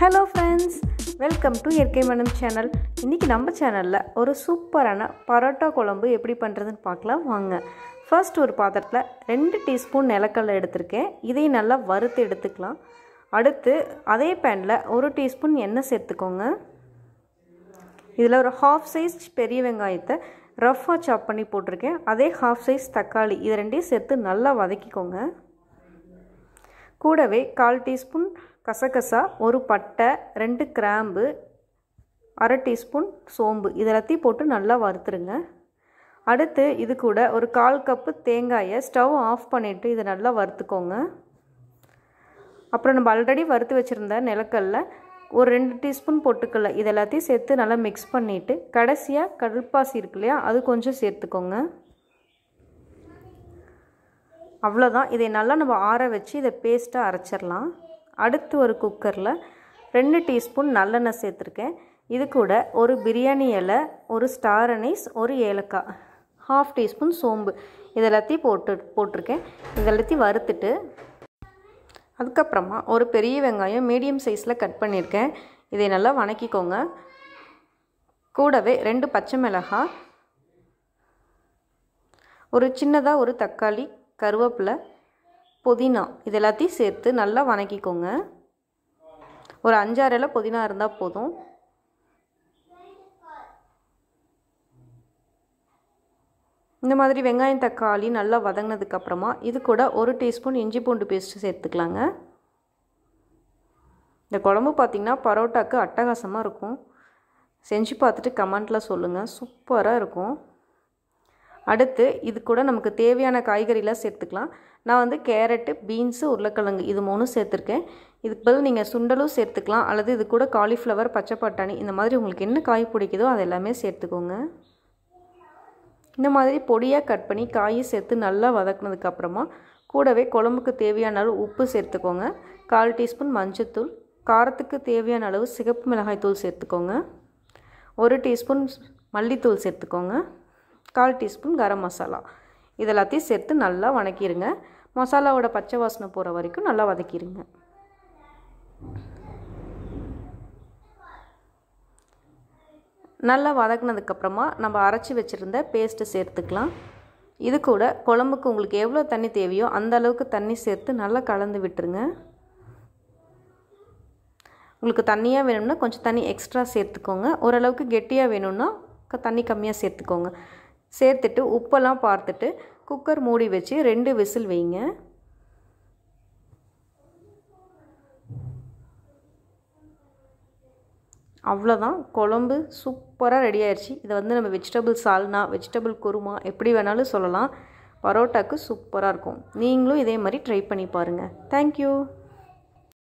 hello friends welcome to இயற்கை மனம் channel இன்றைக்கி நம்ம சேனலில் ஒரு சூப்பரான பரோட்டா குழம்பு எப்படி பண்ணுறதுன்னு பார்க்கலாம் வாங்க ஃபர்ஸ்ட் ஒரு பாத்திரத்தில் ரெண்டு டீஸ்பூன் நிலக்கடலை எடுத்திருக்கேன் இதையும் நல்லா வறுத்து எடுத்துக்கலாம் அடுத்து அதே பேனில் ஒரு டீஸ்பூன் எண்ணெய் சேர்த்துக்கோங்க இதில் ஒரு ஹாஃப் சைஸ் பெரிய வெங்காயத்தை ரஃப்பாக சாப் பண்ணி போட்டிருக்கேன் அதே ஹாஃப் சைஸ் தக்காளி இது ரெண்டையும் சேர்த்து நல்லா வதக்கிக்கோங்க கூடவே கால் டீஸ்பூன் கசகசா ஒரு பட்டை ரெண்டு கிராம்பு அரை டீஸ்பூன் சோம்பு இதெல்லாத்தையும் போட்டு நல்லா வறுத்துருங்க அடுத்து இது கூட ஒரு கால் கப்பு தேங்காயை ஸ்டவ் ஆஃப் பண்ணிவிட்டு இதை நல்லா வறுத்துக்கோங்க அப்புறம் நம்ம ஆல்ரெடி வறுத்து வச்சுருந்த நிலக்கல்ல ஒரு ரெண்டு டீஸ்பூன் பொட்டுக்கல்ல இது எல்லாத்தையும் சேர்த்து நல்லா மிக்ஸ் பண்ணிவிட்டு கடைசியாக கடல்பாசி இருக்கு இல்லையா அது கொஞ்சம் சேர்த்துக்கோங்க அவ்வளோதான் இதை நல்லா நம்ம ஆற வச்சு இதை பேஸ்ட்டாக அரைச்சிடலாம் அடுத்து ஒரு குக்கரில் ரெண்டு டீஸ்பூன் நல்லெண்ணெய் சேர்த்துருக்கேன் இது கூட ஒரு பிரியாணி இலை ஒரு ஸ்டார் அனைஸ் ஒரு ஏலக்காய் ஹாஃப் டீஸ்பூன் சோம்பு இது எல்லாத்தையும் போட்டு போட்டிருக்கேன் இது எல்லாத்தையும் வறுத்துட்டு அதுக்கப்புறமா ஒரு பெரிய வெங்காயம் மீடியம் சைஸில் கட் பண்ணியிருக்கேன் இதை நல்லா வணக்கிக்கோங்க கூடவே ரெண்டு பச்சை மிளகாய் ஒரு சின்னதாக ஒரு தக்காளி கருவேப்பிலை புதினா இது எல்லாத்தையும் சேர்த்து நல்லா வணக்கிக்கோங்க ஒரு அஞ்சாறு இலை புதினா இருந்தால் போதும் இந்த மாதிரி வெங்காயம் தக்காளி நல்லா வதங்கினதுக்கப்புறமா இது கூட ஒரு டீஸ்பூன் இஞ்சி பூண்டு பேஸ்ட்டு சேர்த்துக்கலாங்க இந்த குழம்பு பார்த்திங்கன்னா பரோட்டாக்கு அட்டகாசமாக இருக்கும் செஞ்சு பார்த்துட்டு கமெண்ட்டில் சொல்லுங்கள் சூப்பராக இருக்கும் அடுத்து இது கூட நமக்கு தேவையான காய்கறிலாம் சேர்த்துக்கலாம் நான் வந்து கேரட்டு பீன்ஸு உருளைக்கிழங்கு இது மூணும் சேர்த்துருக்கேன் இதுக்கு பதில் நீங்கள் சுண்டலும் சேர்த்துக்கலாம் அல்லது இது கூட காலிஃப்ளவர் பச்சை பட்டாணி இந்த மாதிரி உங்களுக்கு என்ன காய் பிடிக்குதோ அது எல்லாமே சேர்த்துக்கோங்க இந்த மாதிரி பொடியாக கட் பண்ணி காயை சேர்த்து நல்லா வதக்குனதுக்கப்புறமா கூடவே குழம்புக்கு தேவையான அளவு உப்பு சேர்த்துக்கோங்க கால் டீஸ்பூன் மஞ்சத்தூள் காரத்துக்கு தேவையான அளவு சிகப்பு மிளகாய் தூள் சேர்த்துக்கோங்க ஒரு டீஸ்பூன் மல்லித்தூள் சேர்த்துக்கோங்க கால் டீஸ்பூன் கரம் மசாலா இதெல்லாத்தையும் சேர்த்து நல்லா வதக்கிடுங்க மசாலாவோட பச்சை வாசனை போகிற வரைக்கும் நல்லா வதக்கிடுங்க நல்லா வதக்குனதுக்கப்புறமா நம்ம அரைச்சி வச்சுருந்த பேஸ்ட்டு சேர்த்துக்கலாம் இது கூட குழம்புக்கு உங்களுக்கு எவ்வளோ தண்ணி தேவையோ அந்த அளவுக்கு தண்ணி சேர்த்து நல்லா கலந்து விட்டுருங்க உங்களுக்கு தண்ணியாக வேணும்னா கொஞ்சம் தண்ணி எக்ஸ்ட்ரா சேர்த்துக்கோங்க ஓரளவுக்கு கெட்டியாக வேணும்னா தண்ணி கம்மியாக சேர்த்துக்கோங்க சேர்த்துட்டு உப்பெல்லாம் பார்த்துட்டு குக்கர் மூடி வச்சு ரெண்டு விசில் வைங்க அவ்வளோதான் குழம்பு சூப்பராக ரெடி ஆயிடுச்சு இதை வந்து நம்ம வெஜிடபிள் சால்னா வெஜிடபிள் குருமா எப்படி வேணாலும் சொல்லலாம் பரோட்டாக்கு சூப்பராக இருக்கும் நீங்களும் இதே மாதிரி ட்ரை பண்ணி பாருங்கள் தேங்க்யூ